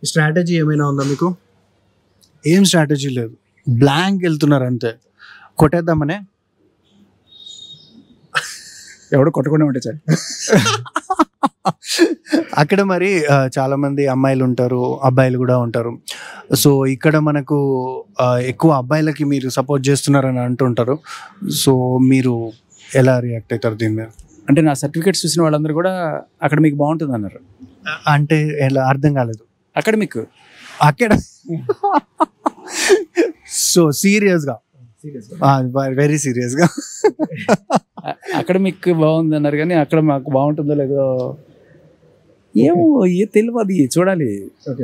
strategy ఏమైనా ఉందా మీకు ఏం స్ట్రాటజీ లేదు బ్లాంక్ వెళ్తున్నారు అంతే కొట్టేద్దామనే ఎవడో కొట్టకుండా ఉంటే చాలు అక్కడ మరి ఆ, చాలా మంది అమ్మాయిలు ఉంటారు అబ్బాయిలు కూడా ఉంటారు సో ఇక్కడ మనకు ఆ, ఎక్కువ అబ్బాయిలకి మీరు సపోర్ట్ చేస్తున్నారని అంటుంటారు సో మీరు ఎలా రియాక్ట్ అవుతారు దీని మీద అంటే నా సర్టిఫికేట్స్ చూసిన వాళ్ళందరూ కూడా అక్కడ మీకు బాగుంటుంది అన్నారు అంటే ఎలా అర్థం కాలేదు అక్కడ మీకు అక్కడ సో సీరియస్గా వెరీ సీరియస్గా అక్కడ మీకు బాగుంది అన్నారు కానీ అక్కడ మాకు బాగుంటుందో లేదో ఏమో ఏ తెలియదు చూడాలి